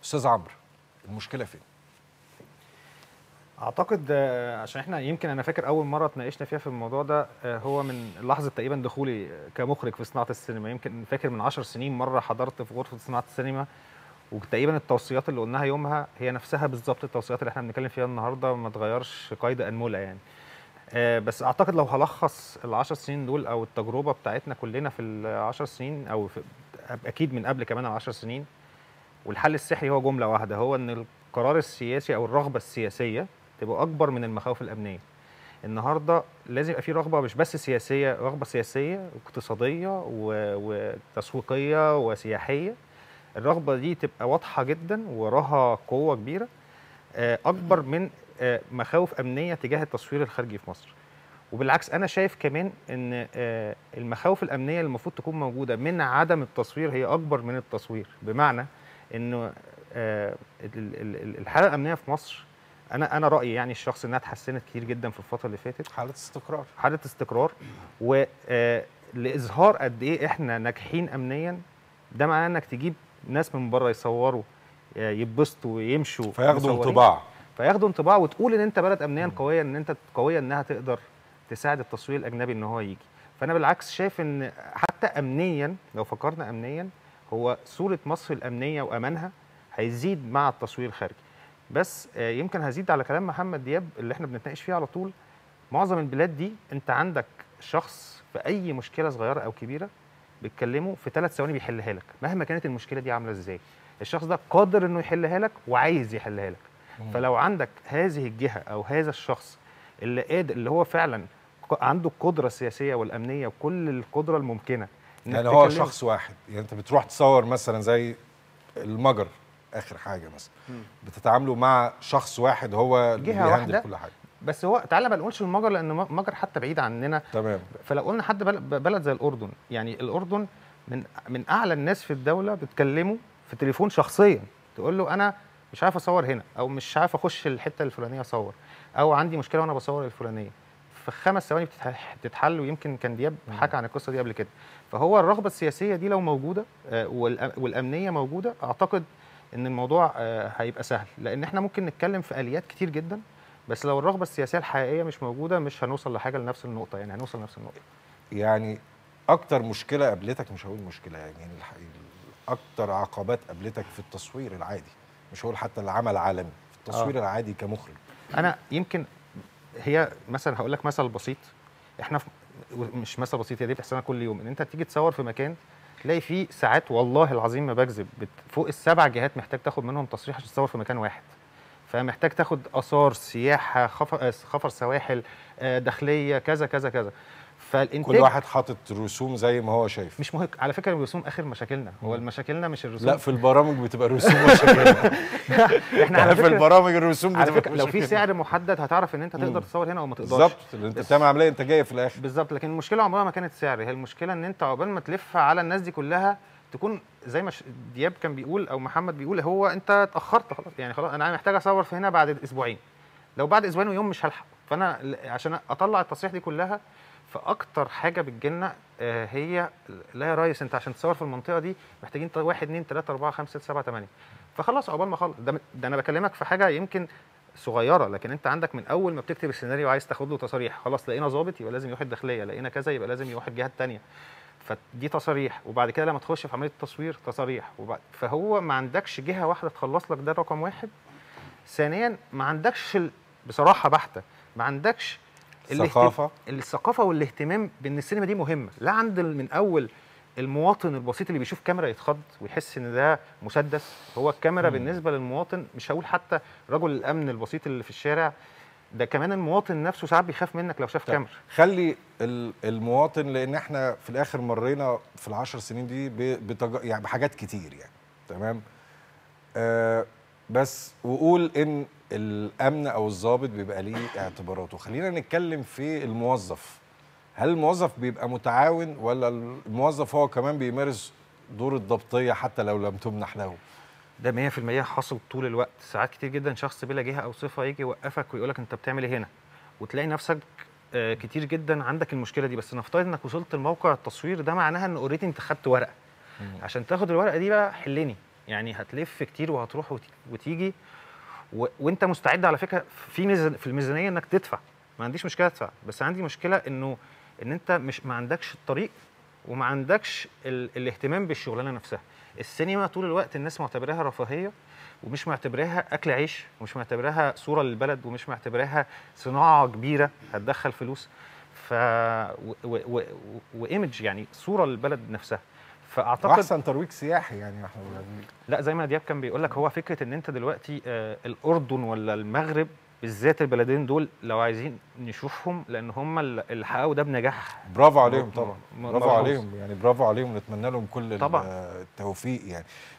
استاذ عمرو المشكله فين اعتقد آه، عشان احنا يمكن انا فاكر اول مره اتناقشنا فيها في الموضوع ده آه، هو من لحظه تقريبا دخولي كمخرج في صناعه السينما يمكن فاكر من 10 سنين مره حضرت في غرفه صناعه السينما وتقريبا التوصيات اللي قلناها يومها هي نفسها بالظبط التوصيات اللي احنا بنتكلم فيها النهارده ما اتغيرش قيد انمله يعني آه، بس اعتقد لو هلخص ال 10 سنين دول او التجربه بتاعتنا كلنا في ال 10 سنين او في اكيد من قبل كمان ال 10 سنين والحل السحري هو جمله واحده هو ان القرار السياسي او الرغبه السياسيه تبقى اكبر من المخاوف الامنيه النهارده لازم يبقى في رغبه مش بس سياسيه رغبه سياسيه واقتصاديه و- وتسويقيه وسياحيه الرغبه دي تبقى واضحه جدا وراها قوه كبيره آه، اكبر من آه، مخاوف امنيه تجاه التصوير الخارجي في مصر وبالعكس انا شايف كمان ان آه، المخاوف الامنيه اللي المفروض تكون موجوده من عدم التصوير هي اكبر من التصوير بمعنى انه آه، ال- ال- ال- الحاله الامنيه في مصر انا انا رايي يعني الشخصي انها اتحسنت كتير جدا في الفتره اللي فاتت حاله استقرار حاله استقرار ولاظهار قد ايه احنا ناجحين امنيا ده معناه انك تجيب ناس من بره يصوروا آه، يتبسطوا ويمشوا فياخدوا مصورين. انطباع فياخدوا انطباع وتقول ان انت بلد امنيا قويه ان انت قويه انها تقدر تساعد التصوير الاجنبي ان هو يجي فانا بالعكس شايف ان حتى امنيا لو فكرنا امنيا هو صوره مصر الامنيه وامانها هيزيد مع التصوير الخارجي بس آه، يمكن هزيد على كلام محمد دياب اللي احنا بنتناقش فيه على طول معظم البلاد دي انت عندك شخص في اي مشكله صغيره او كبيره بتكلمه في ثلاث ثواني بيحلها لك مهما كانت المشكله دي عامله ازاي الشخص ده قادر انه يحلها لك وعايز يحلها لك فلو عندك هذه الجهه او هذا الشخص اللي قادر اللي هو فعلا ق- عنده القدره السياسيه والامنيه وكل القدره الممكنه إنك يعني هو تكلمه. شخص واحد يعني انت بتروح تصور مثلا زي المجر اخر حاجه مثلا بتتعاملوا مع شخص واحد هو اللي جهة بيهندل واحدة. كل حاجه بس هو تعالى ما نقولش المجر لان م- مجر حتى بعيد عننا تمام فلو قلنا حد بل- بلد زي الاردن يعني الاردن من من اعلى الناس في الدوله بتكلمه في تليفون شخصيا تقول له انا مش عارف اصور هنا او مش عارف اخش الحته الفلانيه اصور او عندي مشكله وانا بصور الفلانيه في خمس ثواني بتتح- بتتحل ويمكن كان دياب حكى عن القصه دي قبل كده فهو الرغبه السياسيه دي لو موجوده آه، والأ- والامنيه موجوده اعتقد ان الموضوع آه، هيبقى سهل لان احنا ممكن نتكلم في اليات كتير جدا بس لو الرغبه السياسيه الحقيقيه مش موجوده مش هنوصل لحاجه لنفس النقطه يعني هنوصل لنفس النقطه يعني اكتر مشكله قابلتك مش هقول مشكله يعني يعني الح- اكتر عقبات قابلتك في التصوير العادي مش هقول حتى العمل العالمي في التصوير آه. العادي كمخرج انا يمكن هي مثلا هقول لك مثل بسيط احنا في مش مثل بسيط هي دي بتحصل لنا كل يوم ان انت تيجي تصور في مكان تلاقي فيه ساعات والله العظيم ما بكذب بت- فوق السبع جهات محتاج تاخد منهم تصريح عشان تصور في مكان واحد فمحتاج تاخد اثار سياحه خفر, خفر سواحل آه، داخليه كذا كذا كذا فالانتاج كل واحد حاطط رسوم زي ما هو شايف مش مهم على فكره الرسوم اخر مشاكلنا هو مشاكلنا مش الرسوم لا في البرامج بتبقى رسوم مشاكل احنا على في فكره البرامج الرسوم على بتبقى فكره لو في مشاكل. سعر محدد هتعرف ان انت تقدر تصور هنا او ما تقدرش بالظبط اللي انت بس- بتعمل عمليه انتاجيه في الاخر بالظبط لكن المشكله عمرها ما كانت سعر هي المشكله ان انت عقبال ما تلف على الناس دي كلها تكون زي ما ش- دياب كان بيقول او محمد بيقول هو انت اتاخرت خلاص يعني خلاص انا محتاج اصور في هنا بعد اسبوعين لو بعد اسبوعين ويوم مش هلحق فانا ل- عشان اطلع التصريح دي كلها فاكتر حاجه بتجيلنا آه، هي لا يا ريس انت عشان تصور في المنطقه دي محتاجين 1 2 3 4 5 6 7 8 فخلاص عقبال ما اخلص ده, ده انا بكلمك في حاجه يمكن صغيره لكن انت عندك من اول ما بتكتب السيناريو عايز تاخد له تصاريح خلاص لقينا ظابط يبقى لازم يروح الداخليه لقينا كذا يبقى لازم يروح الجهه الثانيه فدي تصاريح وبعد كده لما تخش في عمليه التصوير تصاريح وبعد فهو ما عندكش جهه واحده تخلص لك ده رقم واحد ثانيا ما عندكش ال... بصراحه بحته ما عندكش الاهتم- ثقافة. الثقافه والاهتمام بان السينما دي مهمه لا عند ال- من اول المواطن البسيط اللي بيشوف كاميرا يتخض ويحس ان ده مسدس هو الكاميرا بالنسبه للمواطن مش هقول حتى رجل الامن البسيط اللي في الشارع ده كمان المواطن نفسه ساعات بيخاف منك لو شاف طيب، كاميرا خلي ال- المواطن لان احنا في الاخر مرينا في العشر سنين دي ب- بتج... يعني بحاجات كتير يعني تمام آه بس وقول ان الامن او الضابط بيبقى ليه اعتباراته خلينا نتكلم في الموظف هل الموظف بيبقى متعاون ولا الموظف هو كمان بيمارس دور الضبطيه حتى لو لم تمنح له ده 100% حاصل طول الوقت ساعات كتير جدا شخص بلا جهه او صفه يجي يوقفك ويقول لك انت بتعمل ايه هنا وتلاقي نفسك آه، كتير جدا عندك المشكله دي بس نفترض انك وصلت لموقع التصوير ده معناها ان اوريدي انت خدت ورقه عشان تاخد الورقه دي بقى حلني يعني هتلف كتير وهتروح وت- وتيجي و... وانت مستعد على فكره في ميزان في الميزانيه انك تدفع ما عنديش مشكله ادفع بس عندي مشكله انه ان انت مش ما عندكش الطريق وما عندكش ال... الاهتمام بالشغلانه نفسها السينما طول الوقت الناس معتبراها رفاهيه ومش معتبراها اكل عيش ومش معتبراها صوره للبلد ومش معتبراها صناعه كبيره هتدخل فلوس ف و... و... و... وايمج يعني صوره للبلد نفسها فاعتقد واحسن ترويج سياحي يعني احنا لا زي ما دياب كان بيقول لك هو فكره ان انت دلوقتي آه الاردن ولا المغرب بالذات البلدين دول لو عايزين نشوفهم لان هم اللي حققوا ده بنجاح برافو عليهم م- طبعا م- برافو ملحوظ. عليهم يعني برافو عليهم ونتمنى لهم كل ال- طبعاً. التوفيق يعني